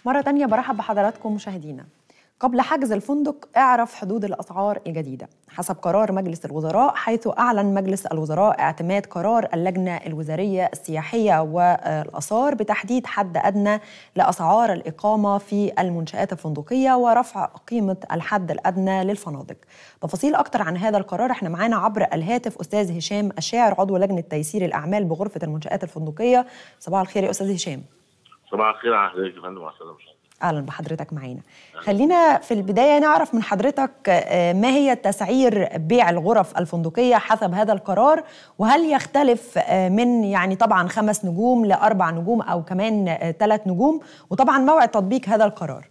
مرة تانية برحب بحضراتكم مشاهدينا قبل حجز الفندق اعرف حدود الأسعار الجديدة حسب قرار مجلس الوزراء حيث أعلن مجلس الوزراء اعتماد قرار اللجنة الوزارية السياحية والآثار بتحديد حد أدنى لأسعار الإقامة في المنشآت الفندقية ورفع قيمة الحد الأدنى للفنادق تفاصيل أكتر عن هذا القرار احنا معانا عبر الهاتف أستاذ هشام الشاعر عضو لجنة تيسير الأعمال بغرفة المنشآت الفندقية صباح الخير يا أستاذ هشام صباح الخير على حضرتك يا فندم وعلى السلامه اهلا بحضرتك معانا خلينا في البدايه نعرف من حضرتك ما هي تسعير بيع الغرف الفندقيه حسب هذا القرار وهل يختلف من يعني طبعا خمس نجوم لاربع نجوم او كمان ثلاث نجوم وطبعا موعد تطبيق هذا القرار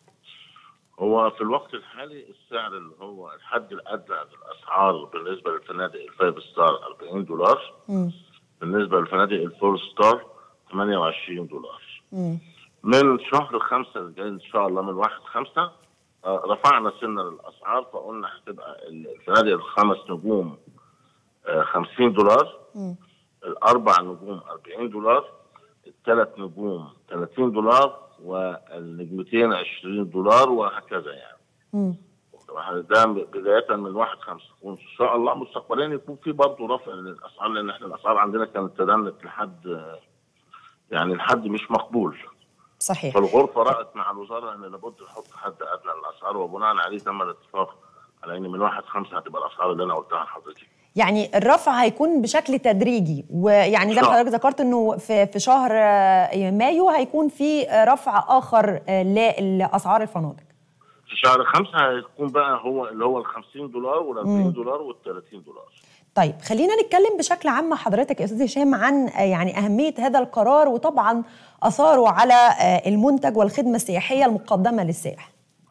هو في الوقت الحالي السعر اللي هو الحد الادنى للاسعار بالنسبه للفنادق الفايف ستار 40 دولار م. بالنسبه للفنادق الفور ستار 28 دولار م. من شهر خمسة الجاي ان شاء الله من واحد خمسة آه، رفعنا سن الاسعار فقلنا هتبقى الفنادق الخمس نجوم آه، 50 دولار م. الاربع نجوم 40 دولار الثلاث نجوم 30 دولار والنجمتين 20 دولار وهكذا يعني م. ده بدايه من واحد خمسة وان شاء الله مستقبليا يكون في برضه رفع للاسعار لان احنا الاسعار عندنا كانت تدنت لحد يعني لحد مش مقبول صحيح فالغرفه رأت مع الوزاره ان لابد نحط حد ادنى للاسعار وبناء عليه تم الاتفاق على ان من واحد خمسة هتبقى الاسعار اللي انا قلتها لحضرتك يعني الرفع هيكون بشكل تدريجي ويعني زي ما صح. حضرتك ذكرت انه في في شهر آه، مايو هيكون في رفع اخر آه، لاسعار الفنادق في شهر خمسة هيكون بقى هو اللي هو ال 50 دولار وال 40 دولار وال 30 دولار طيب خلينا نتكلم بشكل عام مع حضرتك يا استاذ هشام عن آه، يعني اهميه هذا القرار وطبعا اثاره على آه، المنتج والخدمه السياحيه المقدمه للسائح.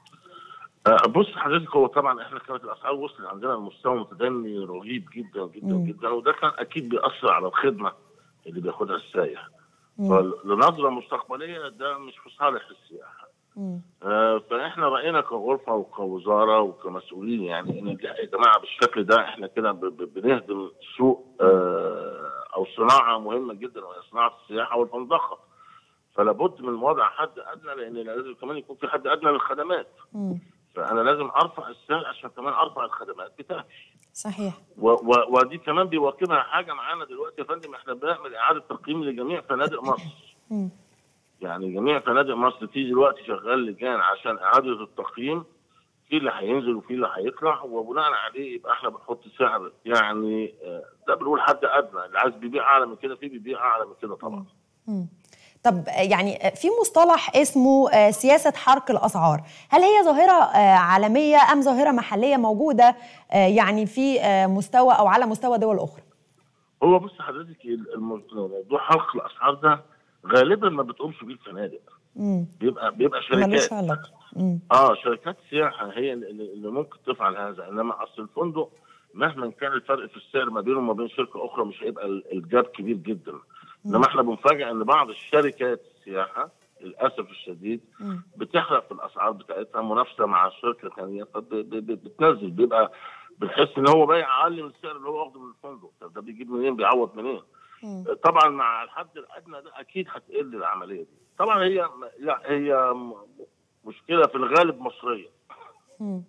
آه، بص حضرتك هو طبعا احنا كانت الاسعار وصلت عندنا لمستوى متدني رهيب جدا جدا مم. جدا وده كان اكيد بيأثر على الخدمه اللي بياخدها السائح فلنظره مستقبليه ده مش في صالح السياحه مم. آه، فاحنا راينا كغرفه وكوزاره وكمسؤولين يعني ان دي- يا جماعه بالشكل ده احنا كده ب- ب- بنهدم سوق آه، او صناعه مهمه جدا وهي صناعه السياحه والفندقه فلا بد من وضع حد ادنى لان لازم كمان يكون في حد ادنى للخدمات مم. فانا لازم ارفع السعر عشان كمان ارفع الخدمات بتاعتي صحيح. و و ودي كمان بيواكبها حاجه معانا دلوقتي يا فندم احنا بنعمل اعاده تقييم لجميع فنادق مصر مم. يعني جميع فنادق مصر في دلوقتي شغال لجان عشان اعاده التقييم في اللي هينزل وفي اللي هيطلع وبناء عليه يبقى احنا بنحط سعر يعني آه، ده بنقول حد ادنى اللي عايز بيبيع اعلى من كده في بيبيع اعلى من كده طبعا مم. طب آه، يعني آه، في مصطلح اسمه آه، سياسه حرق الاسعار، هل هي ظاهره آه، عالميه ام ظاهره محليه موجوده آه، يعني في آه، مستوى او على مستوى دول اخرى؟ هو بص حضرتك الم- موضوع حرق الاسعار ده غالبا ما بتقومش بيه الفنادق مم. بيبقى بيبقى ملوش شركات علاقه. مم. اه شركات سياحه هي اللي اللي ممكن تفعل هذا انما اصل الفندق مهما كان الفرق في السعر ما بينه وما بين شركه اخرى مش هيبقى ال- الجاب كبير جدا انما احنا بنفاجئ ان بعض الشركات السياحه للاسف الشديد مم. بتحرق في الاسعار بتاعتها منافسه مع شركه ثانيه فبتنزل بيبقى بنحس ان هو بايع اقل من السعر اللي هو واخده من الفندق طب ده بيجيب منين بيعوض منين مم. طبعا مع الحد الادنى ده اكيد هتقل العمليه دي طبعا هي لا هي م- مشكله في الغالب مصريه مم.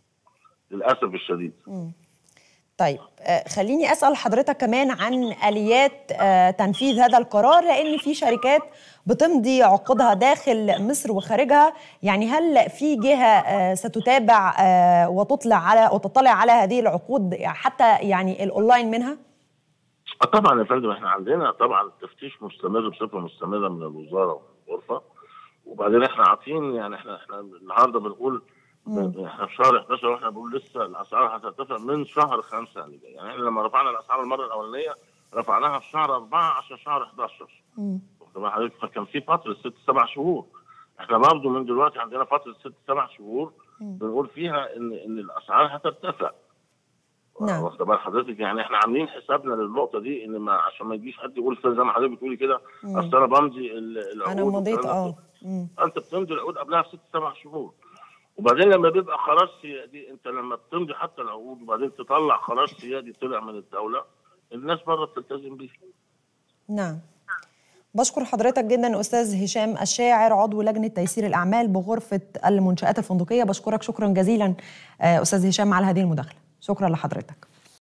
للاسف الشديد مم. طيب آه، خليني اسال حضرتك كمان عن اليات آه، تنفيذ هذا القرار لان في شركات بتمضي عقودها داخل مصر وخارجها يعني هل في جهه آه، ستتابع آه، وتطلع على وتطلع على هذه العقود حتى يعني الاونلاين منها؟ آه طبعا يا فندم احنا عندنا طبعا التفتيش مستمر بصفه مستمره من الوزاره والغرفه وبعدين احنا عاطين يعني احنا احنا النهارده بنقول مم. احنا في شهر 11 واحنا بنقول لسه الاسعار هترتفع من شهر 5 اللي جاي يعني احنا لما رفعنا الاسعار المره الاولانيه رفعناها في شهر 4 عشان شهر 11 مم. واخد بال حضرتك فكان في فتره ست سبع شهور احنا برضه من دلوقتي عندنا فتره ست سبع شهور مم. بنقول فيها ان ان الاسعار هترتفع نعم. واخد بال حضرتك يعني احنا عاملين حسابنا للنقطه دي ان ما عشان ما يجيش حد يقول زي ما حضرتك بتقولي كده مم. اصل انا بمضي ال- العقود انا مضيت والكلام ده اه مم. انت بتمضي العقود قبلها بست سبع شهور وبعدين لما بيبقى قرار سيادي انت لما بتمضي حتى العقود وبعدين تطلع قرار سيادي طلع من الدوله الناس بره بتلتزم بيه نعم بشكر حضرتك جدا استاذ هشام الشاعر عضو لجنه تيسير الاعمال بغرفه المنشات الفندقيه بشكرك شكرا جزيلا استاذ هشام على هذه المداخله شكرا لحضرتك